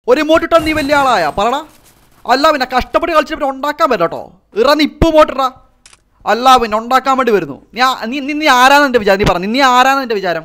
ഒരു മോട്ടിട്ടാ നീ വലിയ ആളായ പറടാ അല്ല പിന്നെ കഷ്ടപ്പെട്ട് കളിച്ചിട്ട് പിന്നെ ഉണ്ടാക്കാൻ പറ്റില്ല കേട്ടോ ഇറ നീ ഇപ്പ് മോട്ടിട്ടാ അല്ല പിന്നെ ഉണ്ടാക്കാൻ വേണ്ടി വരുന്നു നീ ആ- നീ നീ- നീ ആരാന്ന് എൻ്റെ വിചാരം നീ പറഞ്ഞു നീ ആരാന്ന് എൻ്റെ വിചാരം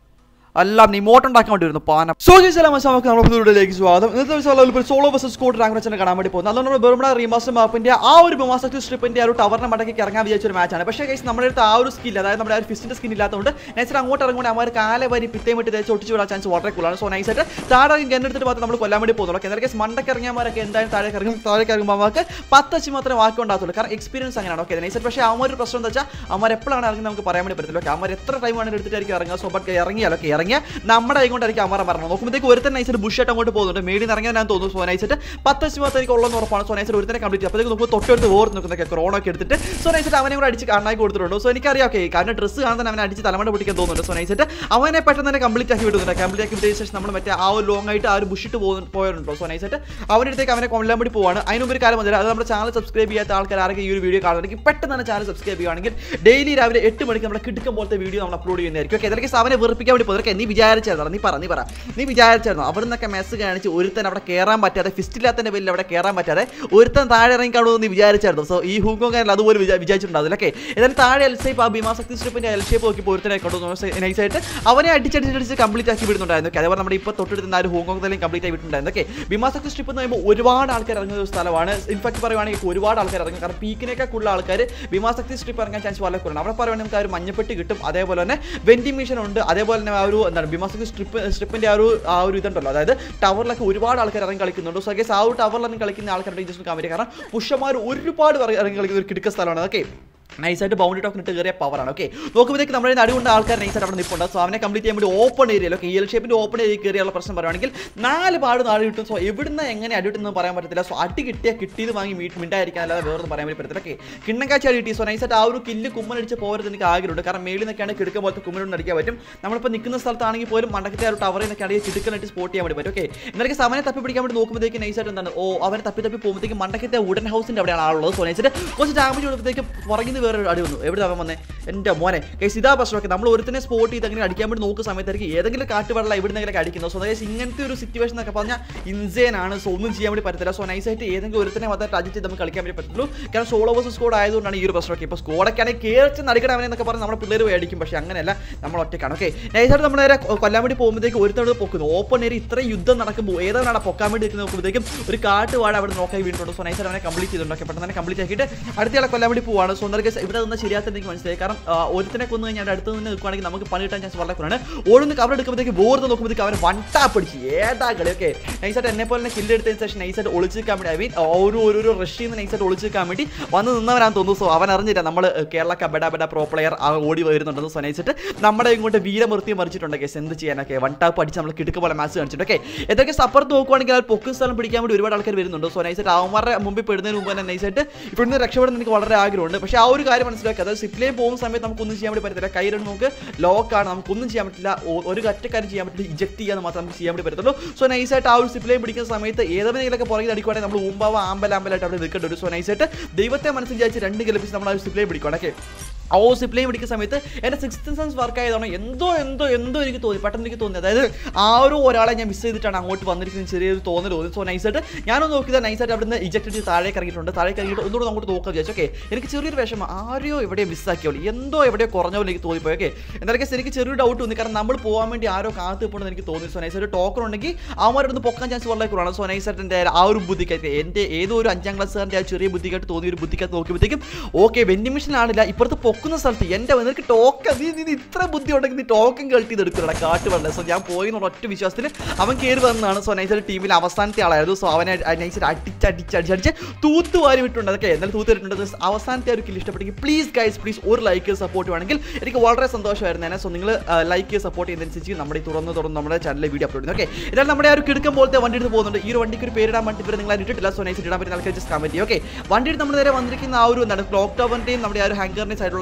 അല്ല നീ മോട്ട് ഉണ്ടാക്കാൻ വേണ്ടി വരുന്നു പാന സോ ജയ്സലാം നമുക്ക് നമ്മുടെ പുതിയയിലേക്ക് സ്വാഗതം ഇന്നത്തെ ദിവസം ഒരു സോളോ ബസ് സ്കോഡ് റാങ്ക് വെച്ചാൽ കാണാൻ വേണ്ടി പോകുന്നത് അതുകൊണ്ട് നമ്മൾ ബെർമുഡ റീമാസ്റ്റർ മാപ്പിന്റെ ആ ഒരു ബൊമാസക്തി സ്ട്രിപ്പിന്റെ ആ ഒരു ടവറിന്റെ മടക്കി ഇറങ്ങാൻ വിചാരിച്ച ഒരു മാച്ചാണ് പക്ഷേ ഗൈസ് നമ്മുടെ അടുത്ത് ആ ഒരു സ്കിൽ അതായത് നമ്മുടെ ആ ഒരു ഫിസ്റ്റിന്റെ സ്കിൻ ഇല്ലാത്തതുകൊണ്ട് നൈസർ അങ്ങോട്ട് ഇറങ്ങുമ്പോൾ അവർ കാല വരി പിറ്റേം വിട്ട് തേച്ച് ഒട്ടിച്ച് വിടാൻ ചാൻസ് വളരെ കൂടുതലാണ് സോ നൈസായിട്ട് താഴെ ഗണ്ണെടുത്തിട്ട് മാത്രം നമ്മൾ കൊല്ലാൻ വേണ്ടി പോകുന്നുള്ളൂ എന്നാൽ കേസ് മണ്ടക്ക് ഇറങ്ങിയമാരൊക്കെ എന്തായാലും താഴെ ഇറങ്ങും താഴേക്ക് ഇറങ്ങുമ്പോൾ അവർക്ക് പത്തച്ച് മാത്രമേ വാക്കി ഉണ്ടാകത്തുള്ളൂ കാരണം എക്സ്പീരിയൻസ് അങ്ങനെയാണ് ഓക്കെ നൈസായിട്ട് പക്ഷേ അവന്മാർ ഒരു പ്രശ്നം എന്താ വെച്ചാൽ അവന്മാർ എപ്പോഴാണ് ഇറങ്ങി നമുക്ക് പറയാൻ വേണ്ടി പറ്റില്ല ഓക്കെ അവന്മാർ എത്ര ടൈം ആണ് എടുത്തിട്ടായിരിക്കും ഇറങ്ങുക സോ ബട്ട് ഇറങ്ങിയാലോ ഓക്കെ ഇറങ്ങിയ നമ്മുടെ കൈ കൊണ്ടായിരിക്കും അമറ മരണം നോക്കുമ്പോഴത്തേക്ക് ഒരുത്തൻ നൈസായിട്ട് ബുഷായിട്ട് അങ്ങോട്ട് പോകുന്നുണ്ട് മേടി ഇറങ്ങിയാൽ ഞാൻ തോന്നുന്നു സോ നൈസായിട്ട് പത്ത് വെച്ച് മാത്രം എനിക്ക് ഉള്ളതെന്ന് ഉറപ്പാണ് സോ നൈസായിട്ട് ഒരുത്തനെ കംപ്ലീറ്റ് അപ്പോഴത്തേക്ക് നമുക്ക് തൊട്ടടുത്ത് ഓർത്ത് നിൽക്കുന്നൊക്കെ ക്രോണ ഒക്കെ എടുത്തിട്ട് സോ നൈസായിട്ട് അവനെ കൂടെ അടിച്ച് കാണാൻ കൊടുത്തിട്ടുണ്ട് സോ എനിക്കറിയാം ഓക്കെ കാരണം ഡ്രസ്സ് കാണാൻ അവനെ അടിച്ച് തലമണ്ട പൊട്ടിക്കാൻ തോന്നുന്നുണ്ട് സോ നൈസായിട്ട് അവനെ പെട്ടെന്ന് തന്നെ കംപ്ലീറ്റ് ആക്കി വിടുന്നുണ്ട് കംപ്ലീറ്റ് ആക്കി വിട്ടതിന് ശേഷം നമ്മൾ മറ്റേ ആ ഒരു ലോങ് ആയിട്ട് ആ ഒരു ബുഷിട്ട് പോകുന്നു പോയിട്ടുണ്ടോ സോ നൈസായിട്ട് അവൻ്റെ അടുത്തേക്ക് അവനെ കൊല്ലാൻ വേണ്ടി പോവാണ് അതിനുമ്പ് ഒരു കാര്യം വന്നില്ല അത് നമ്മുടെ ചാനൽ സബ്സ്ക്രൈബ് ചെയ്യാത്ത ആൾക്കാർ ആരെങ്കിലും ഈ ഒരു വീഡിയോ കാണുന്നുണ്ടെങ്കിൽ പെട്ടെന്ന് തന്നെ ചാനൽ സബ്സ്ക്രൈബ് ചെയ്യുകയാണെങ്കിൽ ഡെയിലി രാവിലെ എട്ട് മണിക്ക് നമ്മുടെ കിടക്കം പോലത്തെ വീഡിയോ നമ്മൾ അപ്ലോഡ് ചെയ്യുന്നതായിരിക്കും ഓക്കെ ഇതൊക്കെ അവനെ വെറുപ്പിക്കാൻ വേണ്ടി പോകുന്നത് നീ വിചാരിച്ചായിരുന്നു നീ പറ നീ പറ നീ വിചാരിച്ചായിരുന്നു അവിടെ നിന്നൊക്കെ മെസ്സ് കാണിച്ച് ഒരുത്തൻ അവിടെ കയറാൻ പറ്റാതെ ഫിസ്റ്റില്ലാത്തതിന്റെ പേരിൽ അവിടെ കയറാൻ പറ്റാതെ ഒരുത്തൻ താഴെ ഇറങ്ങി കാണുമെന്ന് നീ വിചാരിച്ചായിരുന്നു സോ ഈ ഹൂങ്കോങ്ങിൽ അതുപോലെ വിചാ- വിചാരിച്ചിട്ടുണ്ടാവില്ല ഓക്കെ എന്നാലും താഴെ എൽ ഷേപ്പ് ആ ഭീമാശക്തി സ്ട്രിപ്പിന്റെ എൽ ഷേപ്പ് നോക്കി ഒരുത്തനെ കണ്ടു നൈസായിട്ട് അവനെ അടിച്ചടിച്ചടിച്ച് കംപ്ലീറ്റ് ആക്കി വിടുന്നുണ്ടായിരുന്നു ഓക്കെ അതേപോലെ നമ്മുടെ ഇപ്പോൾ തൊട്ടടുത്ത് ആ ഒരു ഹോങ്കോങ് തന്നെ കംപ്ലീറ്റ് ആയി വിട്ടുണ്ടായിരുന്നു ഓക്കെ ഭീമാശക്തി സ്ട്രിപ്പ് എന്ന് പറയുമ്പോൾ ഒരുപാട് ആൾക്കാർ ഇറങ്ങുന്ന ഒരു സ്ഥലമാണ് ഇൻഫാക്ട് പറയുവാണെങ്കിൽ ഒരുപാട് ആൾക്കാർ ഇറങ്ങും കാരണം പീക്കിനേക്കാൾ കൂടുതൽ ആൾക്കാർ ഭീമാശക്തി സ്ട്രിപ്പ് ഇറങ്ങാൻ ചാൻസ് വളരെ കുറവാണ് അവിടെ പറയുവാണെങ്കിൽ നമുക്ക് ആ ഒരു മഞ്ഞപ്പെട്ടി കിട്ടും അതേപോലെ തന്നെ വെന്റിമേഷൻ ഉണ്ട് അതേപോലെ തന്നെ ആ ഒരു എന്താണ് ഭീമാശക്തി സ്ട്രിപ്പ് സ്ട്രിപ്പിന്റെ ആ ഒരു ആ ഒരു ഇതുണ്ടല്ലോ അതായത് ടവറിലൊക്കെ ഒരുപാട് ആൾക്കാർ ഇറങ്ങി കളിക്കുന്നുണ്ട് സോ ഗേസ് ആ ഒരു ടവറിൽ ഇറങ്ങി കളിക്കുന്ന ആൾക്കാരുടെ ജസ്റ്റ് കാര്യം കാരണം പുഷന്മാർ ഒരുപാട് ഇറങ്ങി ഇറങ്ങി കളിക്കുന്ന ഒരു കിടക്ക സ്ഥലമാണ് ഓക്കെ നൈസായിട്ട് ബൗണ്ടറി ടോക്കൺ ഇട്ട് കയറിയ പവറാണ് ഓക്കെ നോക്കുമ്പോഴത്തേക്ക് നമ്മുടെ നടുവുണ്ട് ആൾക്കാർ നൈസായിട്ട് അവിടെ നിൽപ്പുണ്ട് സോ അവനെ കംപ്ലീറ്റ് ചെയ്യാൻ വേണ്ടി ഓപ്പൺ ഏരിയയിൽ ഓക്കെ എൽ ഷേപ്പിന്റെ ഓപ്പൺ ഏരിയ കയറിയുള്ള പ്രശ്നം പറയുവാണെങ്കിൽ നാല് പാട് നാട് കിട്ടും സോ എവിടുന്ന് എങ്ങനെ അടി കിട്ടുമെന്ന് പറയാൻ പറ്റത്തില്ല സോ അടി കിട്ടിയാൽ കിട്ടിയത് വാങ്ങി മീറ്റ് മിണ്ടായിരിക്കാൻ അല്ലാതെ വേറൊന്നും പറയാൻ വേണ്ടി പറ്റത്തില്ല ഓക്കെ കിണ്ണക്കാച്ചി അടി കിട്ടി സോ നൈസായിട്ട് ആ ഒരു കില്ല് കുമ്മനടിച്ച് പോകരുത് എനിക്ക് ആഗ്രഹമുണ്ട് കാരണം മേളിൽ നിന്നൊക്കെയാണ് കിടക്ക പോലത്തെ കുമ്മനൊന്നും അടിക്കാൻ പറ്റും നമ്മളിപ്പോൾ നിൽക്കുന്ന സ്ഥലത്താണെങ്കിൽ പോലും മണ്ടക്കത്തെ ആ ഒരു ടവറിൽ നിന്നൊക്കെ കിടക്കനായിട്ട് സ്പോട്ട് ചെയ്യാൻ വേണ്ടി പറ്റും ഓക്കെ എന്നാലും സമനെ തപ്പി പിടിക്കാൻ വേണ്ടി നോക്കുമ്പോഴത്തേക്ക് നൈസായിട്ട് എന്താണ് ഓ അവനെ തപ്പി തപ്പി പോകുമ്പോഴത്തേക്ക് മണ്ടക്കത്തെ വുഡൻ ഹൗസിന്റെ അവിടെയാണ് ആളുള്ളത് സോ നൈസായിട്ട് കുറച്ച് ഡാമേജ് കൊടുത്തപ്പോഴത്തേക്ക് പുറകിൽ വേറെ ഒരു അടി വന്നു എവിടെ അവൻ വന്നേ എൻ്റെ മോനെ കേസ് ഇതാ പ്രശ്നമൊക്കെ നമ്മൾ ഒരുത്തിനെ സ്പോട്ട് ചെയ്ത് അങ്ങനെ അടിക്കാൻ വേണ്ടി നോക്കുന്ന സമയത്തായിരിക്കും ഏതെങ്കിലും കാട്ടുവെള്ളം എവിടെന്നെങ്കിലും അടിക്കുന്നത് സോ അതായത് ഇങ്ങനത്തെ ഒരു സിറ്റുവേഷൻ എന്നൊക്കെ പറഞ്ഞാൽ ഇൻസേൻ ആണ് സോ ഒന്നും ചെയ്യാൻ വേണ്ടി പറ്റത്തില്ല സോ നൈസായിട്ട് ഏതെങ്കിലും ഒരുത്തിനെ മാത്രം അജിറ്റ് ചെയ്ത് നമുക്ക് കളിക്കാൻ വേണ്ടി പറ്റുള്ളൂ കാരണം സോളോ വേഴ്സ് സ്കോഡ് ആയതുകൊണ്ടാണ് ഈ ഒരു പ്രശ്നമൊക്കെ ഇപ്പോൾ സ്കോഡൊക്കെ ആണെങ്കിൽ കേറിച്ച് നടിക്കണം അവനെന്നൊക്കെ പറഞ്ഞ് നമ്മുടെ പിള്ളേർ മേടിക്കും പക്ഷേ അങ്ങനെയല്ല നമ്മൾ ഒറ്റക്കാണ് ഓക്കെ നൈസായിട്ട് നമ്മൾ നേരെ കൊല്ലാൻ വേണ്ടി പോകുമ്പോഴത്തേക്ക് ഒരുത്തോട് പൊക്കുന്നു ഓപ്പൺ ഏരിയ ഇത്രയും യുദ്ധം നടക്കുമ്പോൾ ഏതാണ് പൊക്കാൻ വേണ്ടി നിൽക്കുന്ന നോക്കുമ്പോഴത്തേക്കും ഒരു കാട്ടുവാട് അവിടെ നോക്കാൻ വീണിട്ടുണ്ട് സോ നൈസായിട്ട് അവനെ കംപ്ലീറ്റ് ചെയ്തിട്ടുണ്ട് ഓക്കെ പെട്ടെന്ന് തന്നെ കംപ്ലീറ്റ് ആക്കിയിട്ട് അടുത്തയാളെ കൊല്ലാൻ വേണ്ടി പോവാണ് സോ എന്താ ഇവിടെ നിന്ന് ശരിയാത്ത എനിക്ക് മനസ്സിലായി കാരണം ആ, ഒരുത്തനെ കൊന്നു കഴിഞ്ഞാൽ അടുത്ത് നിന്ന് നിൽക്കുവാണെങ്കിൽ നമുക്ക് പണി കിട്ടാൻ ചാൻസ് വളരെ കുറവാണ് ഓരോന്ന് കവർ എടുക്കുമ്പോഴത്തേക്ക് ബോർന്ന് നോക്കുമ്പോഴത്തേക്ക് അവൻ വൺ ടാപ്പ് അടിച്ച് ഏതാ കളി ഓക്കെ നൈസായിട്ട് എന്നെ പോലെ തന്നെ കില്ല് എടുത്തതിന് ശേഷം നൈസായിട്ട് ഒളിച്ച് നിൽക്കാൻ വേണ്ടി ഐ മീൻ ഒരു ഒരു ഒരു റഷിൽ നിന്ന് നൈസായിട്ട് ഒളിച്ച് നിൽക്കാൻ വേണ്ടി വന്ന് നിന്നവരാന്ന് തോന്നുന്നു സോ അവൻ അറിഞ്ഞില്ല നമ്മൾ കേരള കബഡ ബഡ പ്രോ പ്ലെയർ ആ ഓടി വരുന്നുണ്ടെന്ന് സോ നൈസായിട്ട് നമ്മുടെ ഇങ്ങോട്ട് വീരമൃത്തി മറിച്ചിട്ടുണ്ട് കേസ് എന്ത് ചെയ്യാനൊക്കെ വൺ ടാപ്പ് അടിച്ച് നമ്മൾ കിടക്ക് പോലെ മാച്ച് കാണിച്ചിട്ട് ഓക്കെ ഇതൊക്കെ സപ്പുറത്ത് നോക്കുവാണെങ്കിൽ ആ പൊക്കും സ്ഥലം പിടിക്കാൻ വേണ്ടി ഒരുപാട് ആൾക്കാർ വരുന്നുണ്ട് സോ നൈസായിട്ട് അവന്മാരുടെ മുമ്പിൽ പെടുന്നതിന് മുമ്പ് തന്നെ നൈസായിട്ട് ഇവിടുന്ന് രക്ഷപ്പെടുന്ന എനിക്ക് വളരെ ആഗ്രഹമുണ്ട് പക്ഷേ ആ ഒരു കാര്യം മനസ്സിലാക്കുക അതായത് സിപ്ലേ പോകുന്ന സമയത്ത് നമുക്കൊന്നും ചെയ്യാൻ വേണ്ടി പറ്റത്തില്ല കൈരണ്ട് നമുക്ക് ലോക്കാണ് നമുക്കൊന്നും ചെയ്യാൻ പറ്റില്ല ഒ- ഒരു ഒറ്റ കാര്യം ചെയ്യാൻ പറ്റില്ല ഇജക്ട് ചെയ്യാൻ മാത്രം നമുക്ക് ചെയ്യാൻ വേണ്ടി പറ്റത്തുള്ളൂ സോ നൈസായിട്ട് ആ ഒരു സിപ്ലേ പിടിക്കുന്ന സമയത്ത് ഏതെങ്കിലുമൊക്കെ പുറകിൽ അടിക്കുവാണെങ്കിൽ നമ്മൾ ഊമ്പാവ ആമ്പലാമ്പലായിട്ട് അവിടെ നിൽക്കേണ്ട ഒരു സോ നൈസായിട്ട് ദൈവത്തെ മനസ്സിൽ വിചാരിച്ച് രണ്ട് കിലപ്പിച്ച് നമ്മൾ ആ ഒരു സിപ്ലേ പിടിക്കണം ഓക്കെ ആ ഓ സിപ്ലൈൻ പിടിക്കുന്ന സമയത്ത് എൻ്റെ സിക്സ്ത് സെൻസ് വർക്ക് ആയതാണ് എന്തോ എന്തോ എന്തോ എനിക്ക് തോന്നി പെട്ടെന്ന് എനിക്ക് തോന്നി അതായത് ആ ഒരു ഒരാളെ ഞാൻ മിസ് ചെയ്തിട്ടാണ് അങ്ങോട്ട് വന്നിരിക്കുന്നത് ചെറിയൊരു തോന്നൽ തോന്നി സോ നൈസായിട്ട് ഞാനൊന്ന് നോക്കിയത് നൈസായിട്ട് അവിടുന്ന് ഇജക്ട് ചെയ്ത് താഴേക്ക് ഇറങ്ങിയിട്ടുണ്ട് താഴേക്ക് ഇറങ്ങിയിട്ട് ഒന്നുകൂടെ അങ്ങോട്ട് നോക്കാൻ വിചാരിച്ചു ഓക്കെ എനിക്ക് ചെറിയൊരു വിഷമം ആരെയോ എവിടെയോ മിസ്സാക്കിയോളൂ എന്തോ എവിടെയോ കുറഞ്ഞ പോലെ എനിക്ക് തോന്നിപ്പോയി ഓക്കെ എന്തായാലും എനിക്ക് ചെറിയൊരു ഡൗട്ട് തോന്നി കാരണം നമ്മൾ പോകാൻ വേണ്ടി ആരോ കാത്ത് നിൽപ്പുണ്ടെന്ന് എനിക്ക് തോന്നി സോ നൈസായിട്ട് ടോക്കൺ ഉണ്ടെങ്കിൽ അവന്മാരുടെ ഒന്ന് പൊക്കാൻ ചാൻസ് വളരെ കുറവാണ് സോ നൈസായിട്ട് ആ ഒരു ബുദ്ധിക്കായിട്ട് എൻ്റെ ഏതോ ഒരു അഞ്ചാം ക്ലാസ്സുകാരൻ്റെ ആ ചെറിയ ബുദ്ധിക്കായിട്ട് തോന്നിയ ഒരു ബുദ്ധിക്കകത്ത് നോക്കിയപ്പോഴത്തേക്കും ഓക്കെ വെന്റിമിഷൻ ആണില്ല ഇപ്പുറത്ത് പൊക്കുന്ന സ്ഥലത്ത് എൻ്റെ നിനക്ക് ടോക്കൺ നീ നീ ഇത്ര ബുദ്ധി ഉണ്ടെങ്കിൽ നീ ടോക്കൺ കളക്ട് ചെയ്ത് എടുക്കണം കാട്ട് വെള്ളം സോ ഞാൻ പോയി എന്നുള്ള ഒറ്റ വിശ്വാസത്തിൽ അവൻ കയറി വന്നതാണ് സോ നൈസായിട്ട് ടീമിൽ അവസാനത്തെ ആളായിരുന്നു സോ അവനെ നൈസായിട്ട് അടിച്ച് അടിച്ച് അടിച്ചടിച്ച് തൂത്ത് വാരി വിട്ടുണ്ട് അതൊക്കെ എന്നാലും തൂത്ത് വിട്ടിട്ടുണ്ട് അവസാനത്തെ ആ ഒരു കിൽ ഇഷ്ടപ്പെട്ടെങ്കിൽ പ്ലീസ് ഗൈസ് പ്ലീസ് ഒരു ലൈക്ക് സപ്പോർട്ട് വേണമെങ്കിൽ എനിക്ക് വളരെ സന്തോഷമായിരുന്നു സോ നിങ്ങൾ ലൈക്ക് സപ്പോർട്ട് ചെയ്യുന്നതനുസരിച്ച് നമ്മുടെ ഈ തുറന്ന് തുറന്ന് നമ്മുടെ ചാനലിൽ വീഡിയോ അപ്ലോഡ് ചെയ്യുന്നത് ഓക്കെ എന്നാൽ നമ്മുടെ ആ ഒരു കിടക്കം പോലത്തെ വണ്ടി എടുത്ത് പോകുന്നുണ്ട് ഈ ഒരു വണ്ടിക്ക് ഒരു പേരിടാൻ വേണ്ടി ഇവർ നിങ്ങൾ ഇട്ടിട്ടില്ല സോ നൈസ് ഇടാൻ പറ്റുന്ന ആൾക്കാർ ജസ്റ്റ് കമന്റ് ചെയ്യും ഓക്കെ വണ്ടിയിൽ നമ്മൾ നേരെ വന്നിരിക്കുന്ന ആ ഒരു എന്താണ് ക്ലോക്ക് ടവറിന്റെയും നമ്മുടെ ആ ഒരു ഹാങ്കറിന്റെ സൈഡിലുള്ള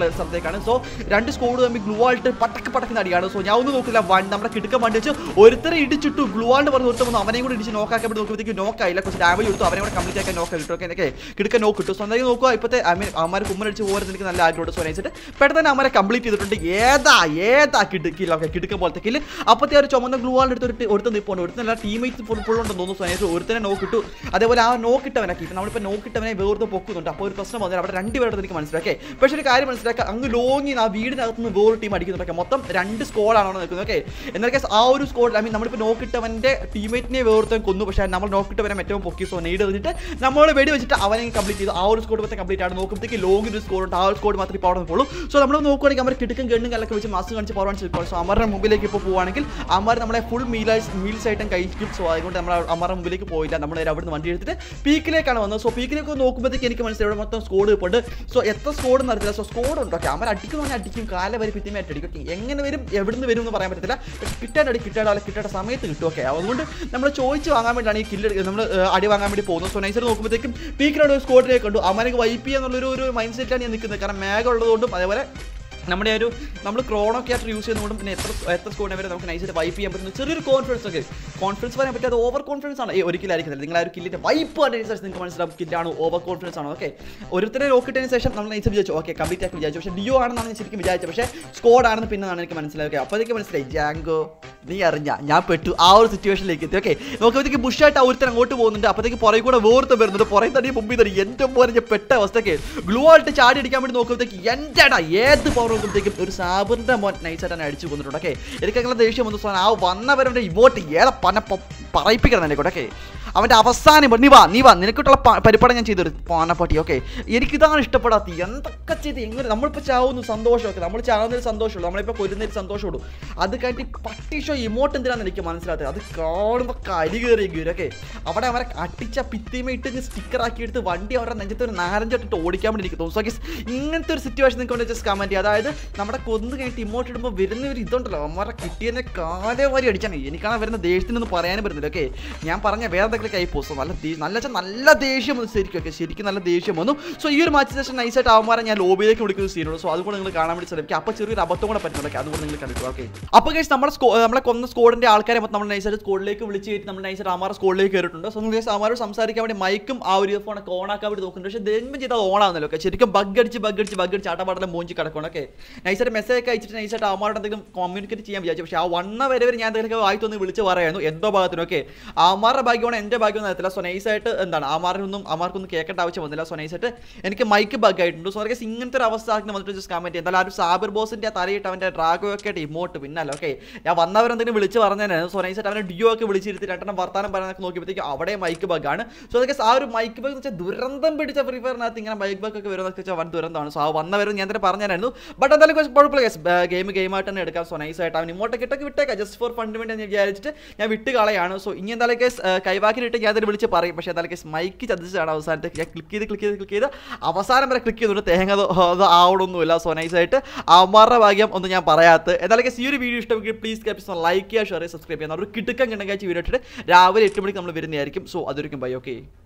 എന്നുള്ള സ്ഥലത്തേക്കാണ് സോ രണ്ട് സ്കോഡ് തമ്മിൽ ഗ്ലൂ ആൾട്ട് പട്ടക്ക് പട്ടക്കുന്ന അടിയാണ് സോ ഞാൻ ഒന്നും നോക്കില്ല വൺ നമ്മുടെ കിടക്കം വണ്ടി വെച്ച് ഒരുത്തരെ ഇടിച്ചിട്ടു ഗ്ലൂ ആൾട്ട് പറഞ്ഞ് ഒരുത്തം വന്നു അവനെയും കൂടി ഇടിച്ച് നോക്കാക്കാൻ വേണ്ടി നോക്കുമ്പോഴത്തേക്ക് നോക്കായില്ല കുറച്ച് ഡാമേജ് കൊടുത്തു അവനെ കൂടെ കംപ്ലീറ്റ് ആക്കാൻ നോക്കാൻ കിട്ടും ഓക്കെ കിടക്ക നോക്ക് കിട്ടും സോ എന്തായാലും നോക്കുക ഇപ്പോഴത്തെ ഐ മീൻ അമ്മമാർ കുമ്മനടിച്ച് പോകാൻ എനിക്ക് നല്ല ആഗ്രഹമുണ്ട് സോ നയിച്ചിട്ട് പെട്ടെന്ന് തന്നെ അമ്മരെ കംപ്ലീറ്റ് ചെയ്തിട്ടുണ്ട് ഏതാ ഏതാ കിടക്കില്ല ഓക്കെ കിടക്ക പോലത്തെ കില്ല് അപ്പോഴത്തെ ഒരു ചുമന്ന ഗ്ലൂ ആൾട്ട് എടുത്ത് ഒരു ഒരുത്തൻ നിൽപ്പുണ്ട് ഒരുത്തൻ ടീമേറ്റ് ഫുൾ ഫുൾ ഉണ്ടെന്ന് തോന്നുന്നു സോ നയിച്ച് ഒരുത്തനെ നോക്കിട്ടു അതേപോലെ ആ നോക്കിട്ടവനാക്കി ഇപ്പം നമ്മളിപ്പോൾ നോക്കിട്ടവനെ വേർത്ത് പൊക്കുന്നുണ്ട് അപ്പോൾ ഒരു പ്രശ്നം വന്നാൽ അവിടെ രണ്ടുപേരുടെ എനിക്ക് മനസ്സിലാക്കേ പക്ഷേ ഒരു കാര്യം മനസ്സിലാക്കുക അങ്ങ് ലോങ്ങി ആ വീടിനകത്ത് നിന്ന് വേറൊരു ടീം അടിക്കുന്നുണ്ടൊക്കെ മൊത്തം രണ്ട് സ്കോഡാണോ നിൽക്കുന്നത് ഓക്കെ എന്നൊക്കെ ആ ഒരു സ്കോഡ് ഐ മീൻ നമ്മളിപ്പോൾ നോക്കിട്ടവൻ്റെ ടീമേറ്റിനെ വേർത്തവൻ കൊന്നു പക്ഷേ നമ്മൾ നോക്കിട്ടവനെ മറ്റോ പൊക്കി സോ നെയ്ഡ് എറിഞ്ഞിട്ട് നമ്മൾ വെടി വെച്ചിട്ട് അവനെ കംപ്ലീറ്റ് ചെയ്തു ആ ഒരു സ്കോഡ് മൊത്തം കംപ്ലീറ്റ് ആണ് നോക്കുമ്പോഴത്തേക്ക് ലോങ് ഒരു സ്കോഡ് ഉണ്ട് ആ ഒരു സ്കോഡ് മാത്രമേ ഇപ്പോൾ അവിടെ നിൽക്കുള്ളൂ സോ നമ്മൾ നോക്കുവാണെങ്കിൽ അവർ കിടക്കും ഗണ്ണും കല്ലൊക്കെ വെച്ച് മാസം കാണിച്ച് പോകാൻ ശ്രമിക്കും സോ അമറിന്റെ മുമ്പിലേക്ക് ഇപ്പോൾ പോവുകയാണെങ്കിൽ അമർ നമ്മളെ ഫുൾ മീൽസ് മീൽസ് ഐറ്റം കഴിക്കും സോ അതുകൊണ്ട് നമ്മൾ അമറിന്റെ മുമ്പിലേക്ക് പോയില്ല നമ്മൾ നേരെ അവിടുന്ന് വണ്ടി എടുത്തിട്ട് പീക്കിലേക്കാണ് വന്നത് സോ പീക്കിലേക്ക് നോക്കുമ്പോഴത്തേക്ക് എനിക്ക് മനസ്സിലായി ഇവിടെ മൊത്തം സ്കോഡ് ഇപ്പോൾ സോ എത്ര സ്കോഡ് എന്ന് അറിയത്തില്ല സോ സ്കോഡ് ഉണ്ടോ ഓക്കെ അമർ അടിക്കുന്ന പറഞ്ഞാൽ അടിക്കും കാല വരെ പിത്തിമേറ്റ് അടിക്കും എങ്ങനെ വരും എവിടുന്ന് വരും എന്ന് പറയാൻ പറ്റത്തില്ല കിട്ടാൻ അടി കിട്ടാൻ അല്ല കിട്ടേണ്ട സമയത്ത് കിട്ടും ഓക്കെ അതുകൊണ്ട് നമ്മൾ ചോദിച്ച് വാങ്ങാൻ വേണ്ടിയാണ് ഈ കില്ല് നമ്മൾ അടി വാങ്ങാൻ വേണ്ടി പോകുന്നത് സോ നൈസർ നോക്കുമ്പോഴത്തേക്കും പീക്കിനോട് ഒരു സ്കോഡിലേക്ക് കണ്ടു അമരക്ക് വൈപ്പ് ചെയ്യാന്നുള്ളൊരു ഒരു മൈൻഡ് സെറ്റാണ് ഞാൻ നിൽക്കുന്നത് കാരണം മേഘ ഉള്ളതുകൊണ്ടും അതേപോലെ നമ്മുടെ ഒരു നമ്മൾ ക്രോണോ ക്യാറ്റർ യൂസ് ചെയ്യുന്നതുകൊണ്ടും പിന്നെ എത്ര എത്ര സ്കോഡിനെ വരെ നമുക്ക് നൈസായിട്ട് വൈപ്പ് ചെയ്യാൻ പറ്റുന്ന ചെറിയൊരു കോൺഫിഡൻസ് ഒക്കെ കോൺഫിഡൻസ് പറയാൻ പറ്റാതെ ഓവർ കോൺഫിഡൻസ് ആണ് ഏ ഒരിക്കലായിരിക്കുന്നില്ല നിങ്ങൾ ആ ഒരു കില്ലിന്റെ വൈപ്പ് കണ്ടതിന് ശേഷം നിങ്ങൾക്ക് മനസ്സിലാവും കില്ലാണ് ഓവർ കോൺഫിഡൻസ് ആണ് ഓക്കെ ഒരുത്തരെ നോക്കിട്ടതിന് ശേഷം നമ്മൾ നൈസ് വിചാരിച്ചു ഓക്കെ കംപ്ലീറ്റ് ആക്കി വിചാരിച്ചു പക്ഷേ ഡിയോ ആണെന്നാണ് ഞാൻ ശരിക്കും വിചാരിച്ചത് പക്ഷേ സ്കോഡ് ആണെന്ന് പിന്നെയാണ് എനിക്ക് മനസ്സിലാക്കുക അപ്പോഴത്തേക്ക് മനസ്സിലായി ജാങ്കോ നീ അറിഞ്ഞ ഞാൻ പെട്ടു ആ ഒരു സിറ്റുവേഷനിലേക്ക് എത്തി ഓക്കെ നോക്കുമ്പോഴത്തേക്ക് ബുഷായിട്ട് ആ ഒരുത്തൻ അങ്ങോട്ട് പോകുന്നുണ്ട് അപ്പോഴത്തേക്ക് പുറകെ കൂടെ വേർത്ത് വരുന്നുണ്ട് പുറകെ തന്നെ മുമ്പിൽ തന്നെ എൻ്റെ പോലെ ഞാൻ പെട്ട അവസ്ഥയ്ക്ക് ഗ്ലൂ ആയിട്ട് ചാടി അടിക്കാൻ വേണ്ടി നോക്കുമ്പോഴത്തേക്ക് എൻ്റെ ഏത് പവർ നോക്കുമ്പോഴത്തേക്കും ഒരു സാബറിൻ്റെ മോൻ നൈസായിട്ടാണ് അടിച്ചു കൊന്നിട്ടുണ്ട് ഓക്കെ എനിക്കങ്ങനെ ദേഷ്യം വന്നു സോ ആ വന്നവരുടെ ഇവോട്ട് ഏറെ പന പറയിപ്പിക്കണം എന്നെ കൂടെ ഓക്കെ അവൻ്റെ അവസാനം നീ വാ നീ വാ നിനക്കിട്ടുള്ള പരിപാടി ഞാൻ ചെയ്തൊരു പാനപ്പട്ടി ഓക്കെ എനിക്കിതാണ് ഇഷ്ടപ്പെടാത്ത എന്തൊക്കെ ചെയ്ത് എങ്ങനെ നമ്മളിപ്പോൾ ചാവുന്നു സന്തോഷമൊക്കെ നമ്മൾ ചാവുന്നൊരു സന്തോഷമുള്ളൂ നമ്മളിപ്പോൾ കൊല്ലുന്നൊരു സന്തോഷമുള്ളൂ അത് കഴിഞ്ഞിട്ട് പട്ടി ഷോ ഇമോട്ട് എന്തിനാന്ന് എനിക്ക് മനസ്സിലാത്തത് അത് കാണുമ്പോൾ കരി കയറി കയറി ഓക്കെ അവിടെ അവരെ അട്ടിച്ച പിത്തിമ ഇട്ട് സ്റ്റിക്കർ ആക്കി എടുത്ത് വണ്ടി അവരുടെ നെഞ്ചത്ത് ഒരു നാരഞ്ചോട്ടിട്ട് ഓടിക്കാൻ വേണ്ടി എനിക്ക് തോന്നുന്നു സോ ഗൈസ് ഇങ്ങനത്തെ ഒരു സിറ്റുവേഷൻ നിങ്ങൾക്ക് ജസ്റ്റ് കമൻറ്റ് ചെയ്യുക അതായത് നമ്മുടെ കൊന്ന് കഴിഞ്ഞിട്ട് ഇമോട്ട് ഇടുമ്പോൾ വരുന്ന ഒരു ഇതുണ്ടല്ലോ അവന്മാരെ കിട്ടിയതിനെ കാലേ വരി അടിച്ചാണ് എനിക്കാണ് വരുന്ന ദേഷ്യത്തിനൊന്നും പറയാനും പറ്റുന്നില്ല ഓക്കെ ഞാൻ പറഞ്ഞ വേറെ എന്തെങ്കിലും കൈ പോസ്റ്റ് നല്ല ദേ- നല്ല വെച്ചാൽ നല്ല ദേഷ്യം വന്നു ശരിക്കും ഓക്കെ ശരിക്കും നല്ല ദേഷ്യം വന്നു സോ ഈ ഒരു മാച്ച് ശേഷം നൈസായിട്ട് അവന്മാരെ ഞാൻ ലോബിയിലേക്ക് വിളിക്കുന്ന സീനുണ്ട് സോ അതുകൊണ്ട് നിങ്ങൾ കാണാൻ വേണ്ടി ശ്രമിക്കുക അപ്പോൾ ചെറിയൊരു അബദ്ധം കൂടെ പറ്റുന്നുണ്ട് അതുകൊണ്ട് നിങ്ങൾ കണ്ടിട്ടു ഓക്കെ അപ്പോൾ കേസ് നമ്മുടെ സ്കോ നമ്മളെ കൊന്ന സ്കോഡിന്റെ ആൾക്കാരെ മൊത്തം നമ്മൾ നൈസായിട്ട് സ്കോഡിലേക്ക് വിളിച്ച് കയറ്റി നമ്മൾ നൈസായിട്ട് അമാരുടെ സ്കോഡിലേക്ക് കയറിയിട്ടുണ്ട് സോ നിങ്ങൾ അമാരോട് സംസാരിക്കാൻ വേണ്ടി മൈക്കും ആ ഒരു ഫോണൊക്കെ ഓൺ ആക്കാൻ വേണ്ടി നോക്കുന്നുണ്ട് പക്ഷേ ദൈവം ചെയ്താൽ ഓൺ ആവുന്നല്ലോ ഓക്കെ ശരിക്കും ബഗ് അടിച്ച് ബഗ് അടിച്ച് ബഗ് അടിച്ച് ആട്ടപ്പാടെല്ലാം മോഞ്ചി കിടക്കണം ഓക്കെ നൈസായിട്ട് മെസ്സേജ് ഒക്കെ അയച്ചിട്ട് നൈസായിട്ട് അമാരോട് എന്തെങ്കിലും കോമ്മ്യൂണിക്കേറ്റ് ചെയ്യാൻ വിചാരിച്ചു പക്ഷേ ആ വണ്ണ വരെ വരെ ഞാൻ എന്തെങ്കിലും ആയിട്ട് ഒന്ന് വിളിച്ച് പറയായിരുന്നു എന്തോ ഭാഗത്തിനൊക്കെ അമാരുടെ ഭാഗ്യമാണ് എൻ്റെ ഭാഗ്യം അറിയത്തില്ല സോ നൈസായിട്ട് എന്താണ് അമാറിനൊന്നും അമാർക്കൊന്നും കേൾക്കേണ്ട ആവശ്യം വന്നില്ല സോ നൈസായിട്ട് എനിക്ക് മൈക്ക് ബഗ് ആയിട്ടുണ്ട് സോ അതൊക്കെ ഇങ്ങനത്തെ ഒരു അവസ്ഥ ആക്കി വന്നിട്ട് ജസ്റ്റ് കമൻറ്റ് ചെയ്യാം എന്തായാലും ആ ഒരു സാബർ ബോസിൻ്റെ തലയിട്ട് അവൻ്റെ ഡ്രാഗോ ഒക്കെ ആയിട്ട് ഇമോട്ട് പിന്നല്ല ഓക്കെ ഞാൻ വന്നവരെന്തെങ്കിലും വിളിച്ച് പറഞ്ഞാൽ സോ നൈസായിട്ട് അവനെ ഡിയോ ഒക്കെ വിളിച്ചിരുത്തി രണ്ടെണ്ണം വർത്താനം പറയാനൊക്കെ നോക്കിയപ്പോഴത്തേക്ക് അവിടെ മൈക്ക് ബഗ്ഗാണ് സോ അതൊക്കെ ആ ഒരു മൈക്ക് ബഗ് എന്ന് വെച്ചാൽ ദുരന്തം പിടിച്ച ഫ്രീ ഫയറിനകത്ത് ഇങ്ങനെ മൈക്ക് ബഗ് ഒക്കെ വരുന്നതൊക്കെ വെച്ചാൽ വൻ ദുരന്തമാണ് സോ ആ വന്നവരും ഞാൻ തന്നെ പറഞ്ഞായിരുന്നു ബട്ട് എന്തായാലും കുറച്ച് കുഴപ്പമില്ല ഗെയിം ഗെയിമായിട്ട് തന്നെ എടുക്കാം സോ നൈസായിട്ട് അവൻ ഇമോട്ടൊക്കെ ഇട്ടൊക്കെ വിട്ടേക്കാം ജസ്റ്റ് ഫോർ ഫണ്ട് വേണ്ടി ഞാൻ വിചാരിച്ചിട്ട് ഞാൻ വിട്ട് കളയാണ് സോ ഇനി എന്തായാലും കേസ് കൈവാക്കിലിട്ട് ഞാൻ അതിൽ വിളിച്ച് പറയും പക്ഷേ എന്തായാലും കേസ് മൈക്ക് ചതിച്ചാണ് അവസാനത്തെ ഞാൻ ക്ലിക്ക് ചെയ്ത് ക്ലിക്ക് ചെയ്ത് ക്ലിക്ക് ചെയ്ത് അവസാനം വരെ ക്ലിക്ക് ചെയ്തിട്ട് തേങ്ങ അത് അത് ആവണമൊന്നുമില്ല സോ നൈസായിട്ട് അമ്മാരുടെ ഭാഗ്യം ഒന്നും ഞാൻ പറയാത്ത എന്തായാലും കേസ് ഈ ഒരു വീഡിയോ ഇഷ്ടമെങ്കിൽ പ്ലീസ് ക്യാപ്സ് ലൈക്ക് ചെയ്യുക ഷെയർ ചെയ്യുക സബ്സ്ക്രൈബ് ചെയ്യുന്ന ഒരു കിട്ടുക്കം കിണക്കാഴ്ച വീഡിയോ ഇട്ടിട്ട് രാവിലെ എട്ട് മണിക്ക് നമ്മൾ വരുന്നതായിരിക്കും സോ അതൊരിക്കും ബൈ ഓക്കെ